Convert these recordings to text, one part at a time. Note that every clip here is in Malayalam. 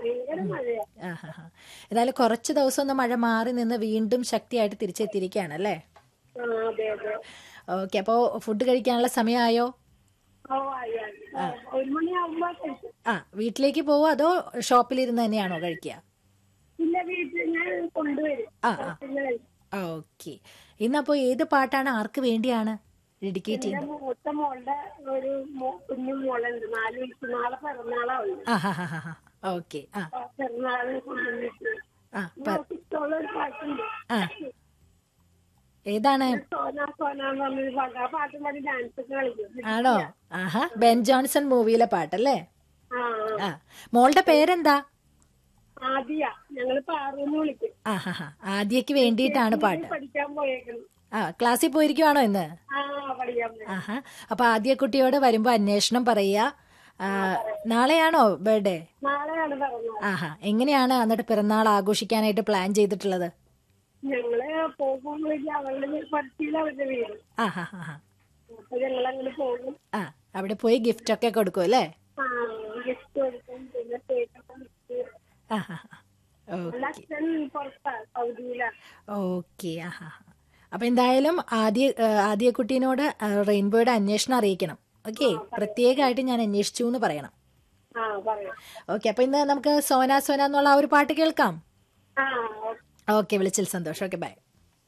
ഭയങ്കര മഴയാ ആഹാ എന്നാലും കുറച്ച് ദിവസം ഒന്ന് മഴ മാറി നിന്ന് വീണ്ടും ശക്തിയായിട്ട് തിരിച്ചെത്തിയിരിക്കുകയാണ് അല്ലേ ആ അതെ അതെ ഓക്കെ അപ്പോൾ ഫുഡ് കഴിക്കാനുള്ള സമയമായോ ഓ ആയി ആയി. ആ, ഒരു മണിയാവുമ്പോ കഴിക്കും ആ വീട്ടിലേക്ക് പോവോ അതോ ഷോപ്പിലിരുന്ന് തന്നെയാണോ കഴിക്കുക ഇല്ല വീട്ടിൽ ഞാൻ കൊണ്ടുവരും ആ, ആ. പുറത്തുനിന്ന് കഴിക്കും. ഓക്കെ ഇന്നപ്പോൾ ഏത് പാട്ടാണ് ആർക്ക് വേണ്ടിയാണ് ഡെഡിക്കേറ്റ് എന്റെ ചെയ്യുന്നത് മൂത്ത മോളുടെ ഒരു മോ- കുഞ്ഞു മോളുണ്ട് നാല് വയസ്സ് നാളെ പിറന്നാളാണ് ആ ഹാ ഹാ ഹാ ഹാ ഓക്കെ ആ പിറന്നാളിന് കൊണ്ടുവന്നിട്ട് ആ പ- മോൾക്ക് ഇഷ്ടമുള്ള ഒരു പാട്ടുണ്ട് ആ ഏതാണ് സോന സോന എന്ന് പറഞ്ഞൊരു പാട്ട് ആ പാട്ടും പാടി ഡാൻസ് ഒക്കെ കളിക്കും ആണോ ആഹാ ബെൻ ജോൺസൺ മൂവിയിലെ പാട്ടല്ലേ ആ ആ മോളുടെ പേരെന്താ ആദ്യ ഞങ്ങള് പാറൂന്ന് വിളിക്കും ആ ഹാ ഹാ ആദ്യക്ക് വേണ്ടിയിട്ടാണ് പാട്ട് പഠിക്കാൻ പോയേക്കണം ആ ക്ലാസ്സിൽ പോയിരിക്കുവാണോ ഇന്ന് ആ പഠിക്കാൻ പോയി ആഹാ അപ്പൊ ആദ്യ കുട്ടിയോട് വരുമ്പോ അന്വേഷണം പറയുക ആ, നാളെയാണോ ബർത്ത്ഡേ നാളെയാണ് പറഞ്ഞത് ആഹാ എങ്ങനെയാണ് എന്നിട്ട് പിറന്നാൾ ആഘോഷിക്കാനായിട്ട് പ്ലാൻ ചെയ്തിട്ടുള്ളത് ഞങ്ങള് പോകുമ്പോ അവളുടെ പഠിച്ചില്ല അവരുടെ വീട് ആഹാ ഹാ അപ്പൊ ഞങ്ങൾ അങ്ങനെ പോകും ആ അവിടെ പോയി ഗിഫ്റ്റ് ഒക്കെ കൊടുക്കും അല്ലേ ആ ഗിഫ്റ്റ് കൊടുക്കും പിന്നെ കേക്കൊക്കെ വിറ്റ് ആഹാ ഓക്കെ എന്റെ അച്ഛൻ പുറത്താ സൗദിയിലാ ഓക്കെ ആഹാ അപ്പൊ എന്തായാലും ആദ്യ ആ, ആദ്യ കുട്ടീനോട് ആ, റെയിൻബോയുടെ അന്വേഷണം അറിയിക്കണം ഓക്കെ പ്രത്യേകമായിട്ട് ഞാൻ അന്വേഷിച്ചു എന്ന് പറയണം ആ പറയാം ഓക്കെ അപ്പൊ ഇന്ന് നമുക്ക് സോന സോന എന്നുള്ള ആ ഒരു പാട്ട് കേൾക്കാം ആ ഓക്കെ വിളിച്ചിൽ സന്തോഷം ഓക്കെ ബൈ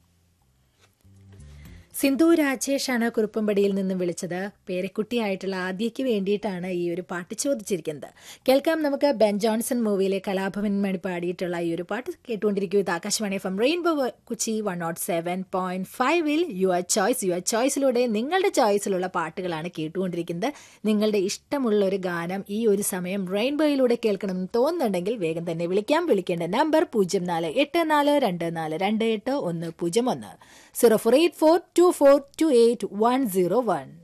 സിന്ധു രാജേഷാണ് കുറുപ്പമ്പടിയിൽ നിന്നും വിളിച്ചത് പേരക്കുട്ടിയായിട്ടുള്ള ആദ്യയ്ക്ക് വേണ്ടിയിട്ടാണ് ഈ ഒരു പാട്ട് ചോദിച്ചിരിക്കുന്നത് കേൾക്കാം നമുക്ക് ബെൻ ജോൺസൺ മൂവിയിലെ കലാഭവൻ മണി പാടിയിട്ടുള്ള ഈ ഒരു പാട്ട് കേട്ടുകൊണ്ടിരിക്കൂ ഇത് Akashvani F M rainbow Kochi one nought seven point ഫൈവിൽ യുവർ ചോയ്സ് യുവർ ചോയ്സിലൂടെ നിങ്ങളുടെ ചോയ്സിലുള്ള പാട്ടുകളാണ് കേട്ടുകൊണ്ടിരിക്കുന്നത് നിങ്ങളുടെ ഇഷ്ടമുള്ള ഒരു ഗാനം ഈ ഒരു സമയം റെയിൻബോയിലൂടെ കേൾക്കണമെന്ന് തോന്നുന്നുണ്ടെങ്കിൽ വേഗം തന്നെ വിളിക്കാം വിളിക്കേണ്ട നമ്പർ പൂജ്യം നാല് എട്ട് നാല് രണ്ട് നാല് രണ്ട് എട്ട് ഒന്ന് പൂജ്യം ഒന്ന് zero four eight four two four two eight one zero one